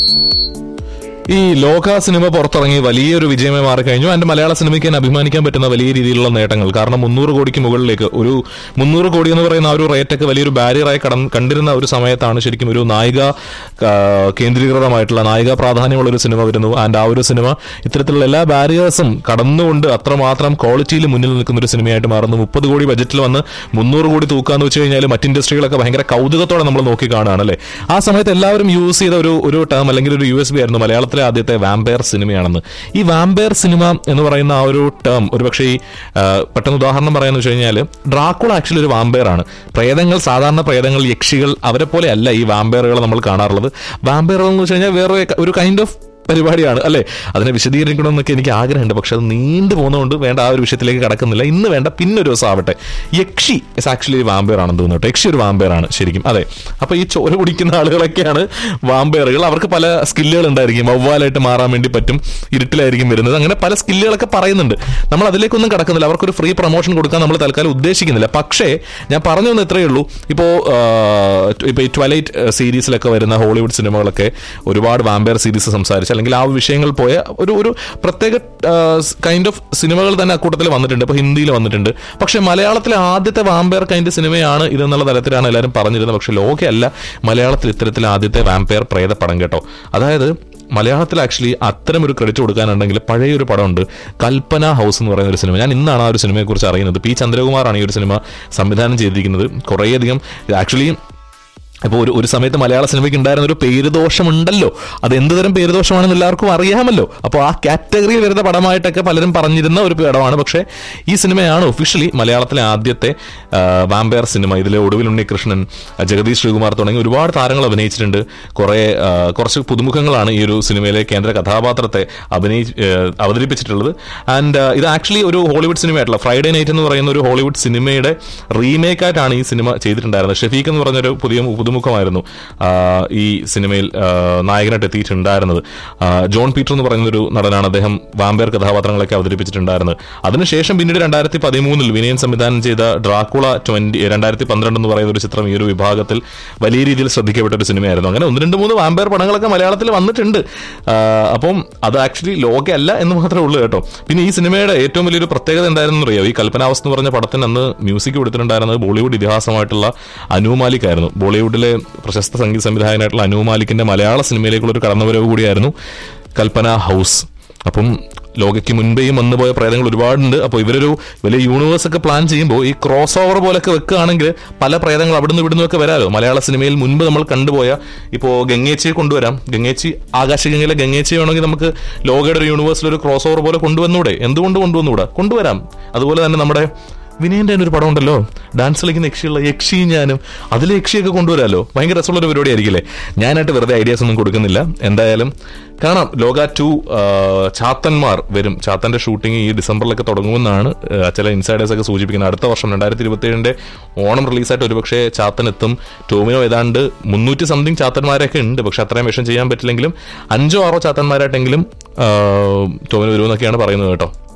ഈ ലോക സിനിമ പുറത്തിറങ്ങി വലിയൊരു വിജയമായി മാറിക്കഴിഞ്ഞു അതിന്റെ മലയാള സിനിമയ്ക്ക് തന്നെ അഭിമാനിക്കാൻ പറ്റുന്ന വലിയ രീതിയിലുള്ള നേട്ടങ്ങൾ കാരണം മുന്നൂറ് കോടിക്ക് മുകളിലേക്ക് ഒരു മുന്നൂറ് കോടി എന്ന് പറയുന്ന ആ ഒരു റേറ്റൊക്കെ വലിയൊരു ബാരിയറായി കടന്ന് കണ്ടിരുന്ന ഒരു സമയത്താണ് ശരിക്കും ഒരു നായിക ആ, കേന്ദ്രീകൃതമായിട്ടുള്ള നായിക പ്രാധാന്യമുള്ള ഒരു സിനിമ വരുന്നു ആൻഡ് ആ ഒരു സിനിമ ഇത്തരത്തിലുള്ള എല്ലാ ബാരിയേഴ്സും കടന്നുകൊണ്ട് അത്രമാത്രം ക്വാളിറ്റിയിൽ മുന്നിൽ നിൽക്കുന്ന ഒരു സിനിമയായിട്ട് മാറുന്നു മുപ്പത് കോടി ബജറ്റിൽ വന്ന് മുന്നൂറ് കോടി തൂക്കാന്ന് വെച്ച് കഴിഞ്ഞാൽ മറ്റ് ഇൻഡസ്ട്രികളൊക്കെ ഭയങ്കര കൗതുകത്തോടെ നമ്മൾ നോക്കി കാണുകയാണ് അല്ലേ ആ സമയത്ത് എല്ലാവരും യൂസ് ചെയ്ത ഒരു ഒരു ടേം അല്ലെങ്കിൽ ഒരു യു എസ് ബി ആയിരുന്നു മലയാളത്തിലെ ആദ്യത്തെ വാമ്പയർ സിനിമയാണെന്ന് ഈ വാമ്പയർ സിനിമ എന്ന് പറയുന്ന ആ ഒരു ടേം ഒരുപക്ഷെ ഈ ആ, പെട്ടെന്ന് ഉദാഹരണം പറയാന്ന് വെച്ച് കഴിഞ്ഞാൽ ഡ്രാക്കുള ആക്ച്വലി ഒരു വാമ്പയർ ആണ് പ്രേതങ്ങൾ സാധാരണ പ്രേതങ്ങൾ യക്ഷികൾ അവരെ പോലെ അല്ല ഈ വാമ്പയറുകൾ നമ്മൾ കാണാറുള്ളത് വാമ്പയറുകൾ എന്ന് വെച്ച് കഴിഞ്ഞാൽ വേറെ ഒരു കൈൻഡ് ഓഫ് പരിപാടിയാണ് അല്ലേ അതിനെ വിശദീകരിക്കണമെന്നൊക്കെ എനിക്ക് ആഗ്രഹമുണ്ട് പക്ഷെ അത് നീണ്ടു പോകുന്നതുകൊണ്ട് വേണ്ട ആ ഒരു വിഷയത്തിലേക്ക് കടക്കുന്നില്ല ഇന്ന് വേണ്ട പിന്നൊരു ദിവസം ആവട്ടെ യക്ഷി ഇസ് ആക്ച്വലി ഒരു വാമ്പയർ ആണെന്ന് തോന്നുന്നു കേട്ടോ യക്ഷി ഒരു വാമ്പയർ ആണ് ശരിക്കും അതെ അപ്പൊ ഈ ചോര കുടിക്കുന്ന ആളുകളൊക്കെയാണ് വാമ്പയറുകൾ അവർക്ക് പല സ്കില്ലുകൾ ഉണ്ടായിരിക്കും വവ്വാലായിട്ട് മാറാൻ വേണ്ടി പറ്റും ഇരുട്ടിലായിരിക്കും വരുന്നത് അങ്ങനെ പല സ്കില്ലുകളൊക്കെ പറയുന്നുണ്ട് നമ്മൾ അതിലേക്കൊന്നും കടക്കുന്നില്ല അവർക്കൊരു ഫ്രീ പ്രൊമോഷൻ കൊടുക്കാൻ നമ്മൾ തൽക്കാലം ഉദ്ദേശിക്കുന്നില്ല പക്ഷേ ഞാൻ പറഞ്ഞു വന്ന ഇത്രയേ ഉള്ളൂ ഇപ്പോ ഇപ്പൊ ഈ ട്വലൈറ്റ് സീരീസിലൊക്കെ വരുന്ന ഹോളിവുഡ് സിനിമകളൊക്കെ ഒരുപാട് വാമ്പയർ സീരീസ് സംസാരിച്ച് അല്ലെങ്കിൽ ആ വിഷയങ്ങൾ പോയ ഒരു ഒരു പ്രത്യേക കൈൻഡ് ഓഫ് സിനിമകൾ തന്നെ അക്കൂട്ടത്തിൽ വന്നിട്ടുണ്ട് ഇപ്പൊ ഹിന്ദിയിൽ വന്നിട്ടുണ്ട് പക്ഷെ മലയാളത്തിലെ ആദ്യത്തെ വാമ്പയർ കൈൻഡ് സിനിമയാണ് ഇതെന്നുള്ള തലത്തിലാണ് എല്ലാവരും പറഞ്ഞിരുന്നത് പക്ഷെ ലോകയല്ല മലയാളത്തിൽ ഇത്തരത്തിൽ ആദ്യത്തെ വാമ്പയർ പ്രേത പടം കേട്ടോ അതായത് മലയാളത്തിൽ ആക്ച്വലി അത്തരം ഒരു ക്രെഡിറ്റ് കൊടുക്കാനുണ്ടെങ്കിൽ പഴയ ഒരു പടമുണ്ട് കൽപ്പന ഹൗസ് എന്ന് പറയുന്ന ഒരു സിനിമ ഞാൻ ഇന്നാണ് ആ ഒരു സിനിമയെക്കുറിച്ച് അറിയുന്നത് പി ചന്ദ്രകുമാറാണ് ഈ ഒരു സിനിമ സംവിധാനം ചെയ്തിരിക്കുന്നത് കുറേയധികം ആക്ച്വലി ഇപ്പോൾ ഒരു ഒരു സമയത്ത് മലയാള സിനിമയ്ക്ക് ഉണ്ടായിരുന്ന ഒരു പേരുദോഷമുണ്ടല്ലോ അത് എന്ത് തരം പേരുദോഷമാണെന്ന് എല്ലാവർക്കും അറിയാമല്ലോ അപ്പോൾ ആ കാറ്റഗറിയിൽ വരുന്ന പടമായിട്ടൊക്കെ പലരും പറഞ്ഞിരുന്ന ഒരു പടമാണ് പക്ഷേ ഈ സിനിമയാണ് ഒഫീഷ്യലി മലയാളത്തിലെ ആദ്യത്തെ വാമ്പയർ സിനിമ ഇതിലെ ഒടുവിൽ ഉണ്ണികൃഷ്ണൻ ആ, ജഗദീഷ് ശ്രീകുമാർ തുടങ്ങി ഒരുപാട് താരങ്ങൾ അഭിനയിച്ചിട്ടുണ്ട് കുറേ ആ, കുറച്ച് പുതുമുഖങ്ങളാണ് ഈ ഒരു സിനിമയിലെ കേന്ദ്ര കഥാപാത്രത്തെ അഭിനയി ആ, അവതരിപ്പിച്ചിട്ടുള്ളത് ആൻഡ് ഇത് ആക്ച്വലി ഒരു ഹോളിവുഡ് സിനിമയായിട്ടുള്ള ഫ്രൈഡേ നൈറ്റ് എന്ന് പറയുന്ന ഒരു ഹോളിവുഡ് സിനിമയുടെ റീമേക്ക് ആയിട്ടാണ് ഈ സിനിമ ചെയ്തിട്ടുണ്ടായിരുന്നത് ഷെഫീഖ് എന്ന് പറഞ്ഞൊരു പുതിയ പുതുമുഖമായിരുന്നു ആ, ഈ സിനിമയിൽ ആ, നായകനായിട്ട് എത്തിയിട്ടുണ്ടായിരുന്നത് ആ, ജോൺ പീറ്റർ എന്ന് പറയുന്ന ഒരു നടനാണ് അദ്ദേഹം വാമ്പയർ കഥാപാത്രങ്ങളൊക്കെ അവതരിപ്പിച്ചിട്ടുണ്ടായിരുന്നത് അതിനുശേഷം പിന്നീട് രണ്ടായിരത്തി പതിമൂന്നിൽ വിനയൻ സംവിധാനം ചെയ്ത ഡ്രാക്കുള ട്വന്റി രണ്ടായിരത്തി പന്ത്രണ്ട് എന്ന് പറയുന്ന ഒരു ചിത്രം ഈ ഒരു വിഭാഗത്തിൽ വലിയ രീതിയിൽ ശ്രദ്ധിക്കപ്പെട്ട ഒരു സിനിമയായിരുന്നു അങ്ങനെ ഒന്ന് രണ്ട് മൂന്ന് വാമ്പയർ പടങ്ങളൊക്കെ മലയാളത്തിൽ വന്നിട്ടുണ്ട് ആ, അപ്പം അത് ആക്ച്വലി ലോകയല്ല എന്ന് മാത്രമേ ഉള്ളൂ കേട്ടോ പിന്നെ ഈ സിനിമയുടെ ഏറ്റവും വലിയൊരു പ്രത്യേകത എന്തായിരുന്നു അറിയോ ഈ കൽപ്പനാവസ് എന്ന് പറഞ്ഞ പടത്തിന് അന്ന് മ്യൂസിക് കൊടുത്തിട്ടുണ്ടായിരുന്നത് ബോളിവുഡ് ഇതിഹാസമായിട്ടുള്ള അനു മാലിക് ആയിരുന്നു ബോളിവുഡിലെ പ്രശസ്ത സംഗീത സംവിധായകനായിട്ടുള്ള അനു മാലിക്കിന്റെ മലയാള സിനിമയിലേക്കുള്ള ഒരു കടന്നുവരവ് കൂടിയായിരുന്നു കൽപ്പന ഹൗസ് അപ്പം ലോകയ്ക്ക് മുൻപേയും വന്നുപോയ പ്രേതങ്ങൾ ഒരുപാടുണ്ട് അപ്പോൾ ഇവരൊരു വലിയ യൂണിവേഴ്സ് ഒക്കെ പ്ലാൻ ചെയ്യുമ്പോൾ ഈ ക്രോസ് ഓവർ പോലൊക്കെ വെക്കുകയാണെങ്കിൽ പല പ്രേതങ്ങൾ അവിടുന്ന് ഇവിടുന്ന് ഒക്കെ വരാമല്ലോ മലയാള സിനിമയിൽ മുൻപ് നമ്മൾ കണ്ടുപോയ ഇപ്പോൾ ഗംഗേച്ചിയെ കൊണ്ടുവരാം ഗംഗേച്ചി ആകാശഗംഗയിലെ ഗംഗേച്ചി വേണമെങ്കിൽ നമുക്ക് ലോകയുടെ ഒരു യൂണിവേഴ്സിൽ ഒരു ക്രോസ് ഓവർ പോലെ കൊണ്ടുവന്നൂടെ എന്തുകൊണ്ട് കൊണ്ടുവന്നൂടാ കൊണ്ടുവരാം അതുപോലെ തന്നെ നമ്മുടെ വിനയന്റെ തന്നെ ഒരു പടം ഉണ്ടല്ലോ ഡാൻസ് കളിക്കുന്ന യക്ഷിയുള്ള യക്ഷി ഞാനും അതിലെ യക്ഷിയൊക്കെ കൊണ്ടുവരാമല്ലോ ഭയങ്കര രസമുള്ള ഒരു പരിപാടി ആയിരിക്കില്ലേ ഞാനായിട്ട് വെറുതെ ഐഡിയാസ് ഒന്നും കൊടുക്കുന്നില്ല എന്തായാലും കാണാം ലോക ടു ചാത്തന്മാർ വരും ചാത്തന്റെ ഷൂട്ടിംഗ് ഈ ഡിസംബറിലൊക്കെ തുടങ്ങുമെന്നാണ് ആ, ചില ഇൻസൈഡേഴ്സ് ഒക്കെ സൂചിപ്പിക്കുന്നത് അടുത്ത വർഷം രണ്ടായിരത്തി ഇരുപത്തി ഏഴിന്റെ ഓണം റിലീസായിട്ട് ഒരുപക്ഷെ ചാത്തൻ എത്തും ടോമിനോ ഏതാണ്ട് മുന്നൂറ്റി സംതിങ് ചാത്തന്മാരൊക്കെ ഉണ്ട് പക്ഷെ അത്രയും വിഷം ചെയ്യാൻ പറ്റില്ലെങ്കിലും അഞ്ചോ ആറോ ചാത്തന്മാരായിട്ടെങ്കിലും ആ, ടോമിനോ വരുമെന്നൊക്കെയാണ് പറയുന്നത് കേട്ടോ